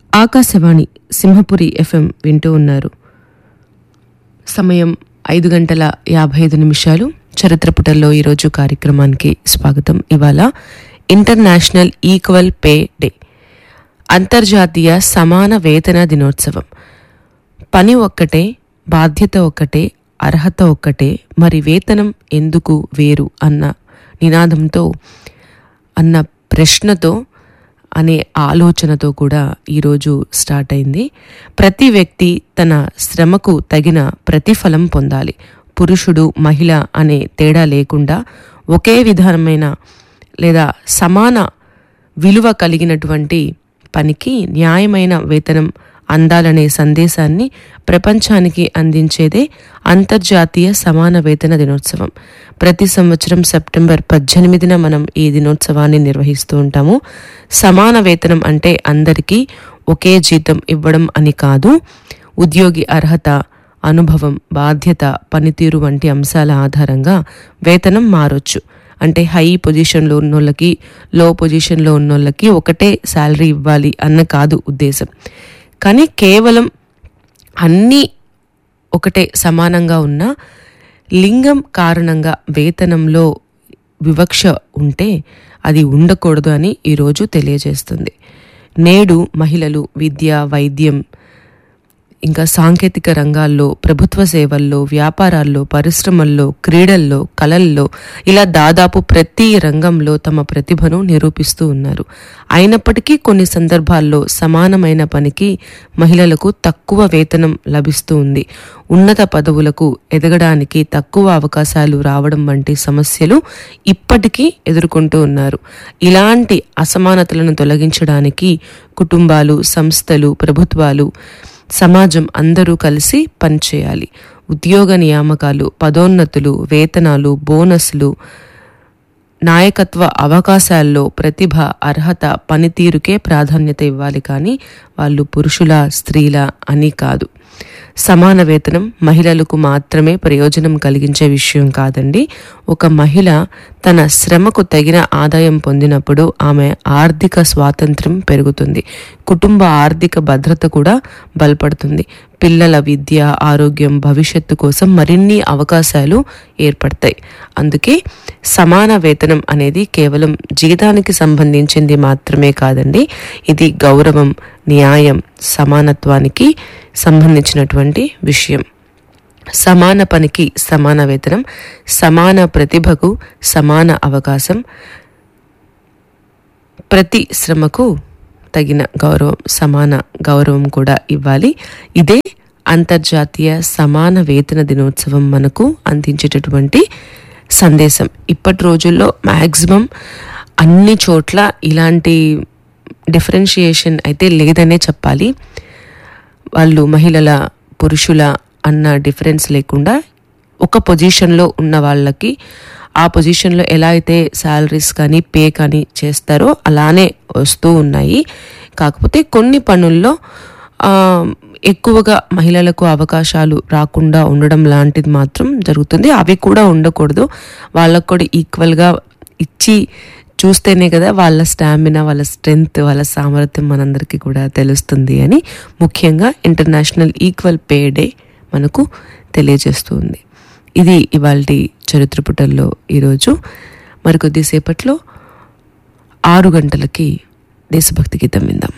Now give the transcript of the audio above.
Akashvani Simhapuri FM వింటూ ఉన్నారు సమయం ఐదు గంటల యాభై ఐదు నిమిషాలు చరిత్ర పుటల్లో ఈరోజు కార్యక్రమానికి స్వాగతం ఇవాళ ఇంటర్నేషనల్ ఈక్వల్ పే డే అంతర్జాతీయ సమాన వేతన దినోత్సవం పని ఒక్కటే బాధ్యత ఒక్కటే అర్హత ఒక్కటే మరి వేతనం ఎందుకు వేరు అన్న నినాదంతో అన్న ప్రశ్నతో అనే ఆలోచనతో కూడా ఈరోజు స్టార్ట్ అయింది ప్రతి వ్యక్తి తన శ్రమకు తగిన ప్రతిఫలం పొందాలి పురుషుడు మహిళ అనే తేడా లేకుండా ఒకే విధమైన లేదా సమాన విలువ కలిగినటువంటి పనికి న్యాయమైన వేతనం అందాలనే సందేశాన్ని ప్రపంచానికి అందించేదే అంతర్జాతీయ సమాన వేతన దినోత్సవం ప్రతి సంవత్సరం సెప్టెంబర్ పద్దెనిమిదిన మనం ఈ దినోత్సవాన్ని నిర్వహిస్తూ ఉంటాము సమాన వేతనం అంటే అందరికీ ఒకే జీతం ఇవ్వడం అని కాదు ఉద్యోగి అర్హత అనుభవం బాధ్యత పనితీరు వంటి అంశాల ఆధారంగా వేతనం మారొచ్చు అంటే హై పొజిషన్లో ఉన్నోళ్ళకి లో పొజిషన్లో ఉన్నోళ్ళకి ఒకటే శాలరీ ఇవ్వాలి అన్న కాదు ఉద్దేశం కానీ కేవలం అన్నీ ఒకటే సమానంగా ఉన్న లింగం కారణంగా వేతనంలో వివక్ష ఉంటే అది ఉండకూడదు అని ఈరోజు తెలియజేస్తుంది నేడు మహిళలు విద్య వైద్యం ఇంకా సాంకేతిక రంగాల్లో ప్రభుత్వ సేవల్లో వ్యాపారాల్లో పరిశ్రమల్లో క్రీడల్లో కళల్లో ఇలా దాదాపు ప్రతి రంగంలో తమ ప్రతిభను నిరూపిస్తూ ఉన్నారు అయినప్పటికీ కొన్ని సందర్భాల్లో సమానమైన పనికి మహిళలకు తక్కువ వేతనం లభిస్తూ ఉంది ఉన్నత పదవులకు ఎదగడానికి తక్కువ అవకాశాలు రావడం వంటి సమస్యలు ఇప్పటికీ ఎదుర్కొంటూ ఉన్నారు ఇలాంటి అసమానతలను తొలగించడానికి కుటుంబాలు సంస్థలు ప్రభుత్వాలు సమాజం అందరూ కలిసి పనిచేయాలి ఉద్యోగ నియామకాలు పదోన్నతులు వేతనాలు బోనస్లు నాయకత్వ అవకాశాల్లో ప్రతిభ అర్హత పనితీరుకే ప్రాధాన్యత ఇవ్వాలి కానీ వాళ్ళు పురుషుల స్త్రీల అని కాదు సమాన వేతనం మహిళలకు మాత్రమే ప్రయోజనం కలిగించే విషయం కాదండి ఒక మహిళ తన శ్రమకు తగిన ఆదాయం పొందినప్పుడు ఆమె ఆర్థిక స్వాతంత్రం పెరుగుతుంది కుటుంబ ఆర్థిక భద్రత కూడా బలపడుతుంది పిల్లల విద్య ఆరోగ్యం భవిష్యత్తు కోసం మరిన్ని అవకాశాలు ఏర్పడతాయి అందుకే సమాన వేతనం అనేది కేవలం జీతానికి సంబంధించింది మాత్రమే కాదండి ఇది గౌరవం న్యాయం సమానత్వానికి సంబంధించినటువంటి విషయం సమాన పనికి సమాన వేతనం సమాన ప్రతిభకు సమాన అవకాశం ప్రతి శ్రమకు తగిన గౌరవం సమాన గౌరవం కూడా ఇవ్వాలి ఇదే అంతర్జాతీయ సమాన వేతన దినోత్సవం మనకు అందించేటటువంటి సందేశం ఇప్పటి రోజుల్లో మ్యాక్సిమం అన్ని చోట్ల ఇలాంటి డిఫరెన్షియేషన్ అయితే లేదనే చెప్పాలి వాళ్ళు మహిళల పురుషుల అన్న డిఫరెన్స్ లేకుండా ఒక పొజిషన్లో ఉన్న వాళ్ళకి ఆ పొజిషన్లో ఎలా అయితే శాలరీస్ కానీ పే కానీ చేస్తారో అలానే వస్తూ ఉన్నాయి కాకపోతే కొన్ని పనుల్లో ఆ, ఎక్కువగా మహిళలకు అవకాశాలు రాకుండా ఉండడం లాంటిది మాత్రం జరుగుతుంది అవి కూడా ఉండకూడదు వాళ్ళకు కూడా ఈక్వల్గా ఇచ్చి చూస్తేనే కదా వాళ్ళ స్టామినా వాళ్ళ స్ట్రెంగ్త్ వాళ్ళ సామర్థ్యం మనందరికీ కూడా తెలుస్తుంది అని ముఖ్యంగా ఇంటర్నేషనల్ ఈక్వల్ పే డే మనకు తెలియజేస్తుంది ఇది ఇవాళ చరిత్ర పుటల్లో ఈరోజు మరికొద్దిసేపట్లో ఆరు గంటలకి దేశభక్తి గీతం విందాం